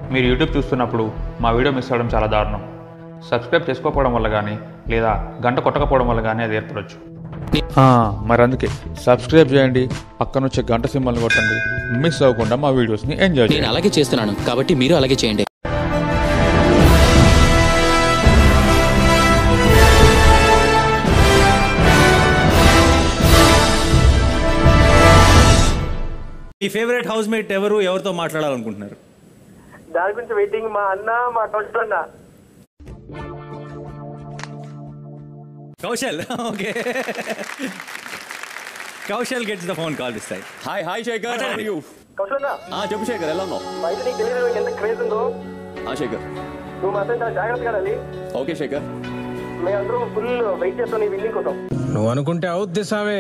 మీరు యూట్యూబ్ చూస్తున్నప్పుడు మా వీడియో మిస్ అవ్వడం చాలా దారుణం సబ్స్క్రైబ్ చేసుకోకపోవడం వల్ల కానీ లేదా గంట కొట్టకపోవడం వల్ల కానీ అది ఏర్పడవచ్చు మరి అందుకే సబ్స్క్రైబ్ చేయండి పక్కన వచ్చే గంట సింబల్ని కొట్టండి మిస్ అవ్వకుండా మా వీడియోస్ని ఎంజాయ్ నేను అలాగే చేస్తున్నాను కాబట్టి మీరు అలాగే చేయండి మీ ఫేవరెట్ హౌస్ మేట్ ఎవరు ఎవరితో మాట్లాడాలనుకుంటున్నారు దాని గురించి వెయిటింగ్ మా అన్న మా ట్వంటీ అన్న Kaushal okay Kaushal gets the phone call this side hi hi Shekhar how are you? Kaushal ఆ చెప్పు శేఖర్ ఎలా ఉన్నావు బయట నీకు తెలియదు ఎంత క్రేజ్ ఉందో ఆ శేఖర్ నువ్వు మాత్రం చాలా జాగ్రత్తగా ఉండాలి ఓకే శేఖర్ మేమందరం ఫుల్ వెయిట్ చేస్తాం నీ విన్నింగ్ కోసం నువ్వు అనుకుంటే అవుద్ది సావే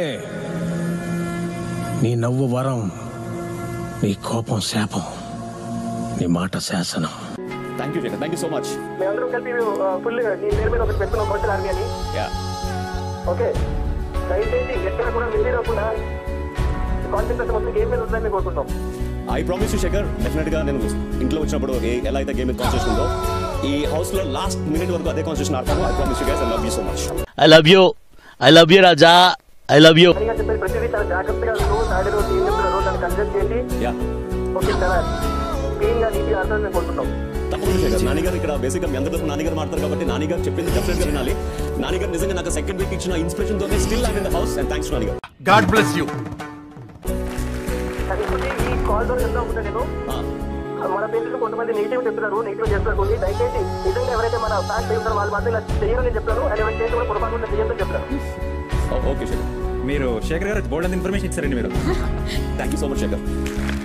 నీ నవ్వు వరం నీ కోపం శాపం నీ మాట శాసనం thank you Shekhar thank you so much మేమందరం కలిపి ఫుల్ నీ పేరు మీద ఒకటి పెట్టుకున్నాం కౌశల్ ఆర్మీ అని యా ఓకే దయచేసి ఎక్కడ కూడా మిస్ అవ్వకుండా కాన్సెంట్రేషన్ మొత్తం గేమ్ మీద ఉందని కోరుకుంటాం I promise you Shekhar definite గా నేను ఇంట్లో వచ్చినప్పుడు ఏ- ఎలా అయితే గేమ్ కాన్సెషన్ ఉందో ఈ హౌస్ లో లాస్ట్ మినిట్ వరకు అదే కాన్సెషన్ ఆడతాను I promise you guys I love you so much I love you. I love you, Raja. I love you. అని చెప్పేసి ప్రతిదీ చాలా జాగ్రత్తగా రోజు సాడే రోజు ఏం చెప్తున్నా రోజు దాన్ని కన్సిడర్ చేసి యా ఓకే చాలా క్లీన్ గా నీట్గా ఆడతానని కోరుకుంటాం తప్పకుండా శేఖర్ నాన్నగారు ఇక్కడ బేసిక్ గా మీ అందరి కోసం నాన్నగారు మాడతారు కాబట్టి నాన్నగారు చెప్పింది డెఫినెట్ గా వినాలి నాన్నగారు నిజంగా నాకు సెకండ్ వీక్ ఇచ్చిన ఇన్స్పిరేషన్ తోనే still I in the house and thanks నాన్నగారు గాడ్ బ్లెస్ యూ కానీ ఇప్పుడు ఈ కాల్ ద్వారా చెప్తా ఉంటా నేను మన పేరెంట్స్ కొంతమంది నెగిటివ్ చెప్తున్నారు నెగిటివ్ చేస్తున్నారు కొన్ని దయచేసి నిజంగా ఎవరైతే మన ఫ్యాన్స్ చెప్తారో వాళ్ళు మాత్రం ఇలా చేయరని చెప్తారు అని ఎవరైనా చేసి కూడా పొరపాటు చేయొద్దని చెప్తారు ఓకే శేఖర్ మీరు శేఖర్ గారు బోల్డ్ ఇన్ఫర్మేషన్ ఇచ్చారండి మీరు thank you so much Shekhar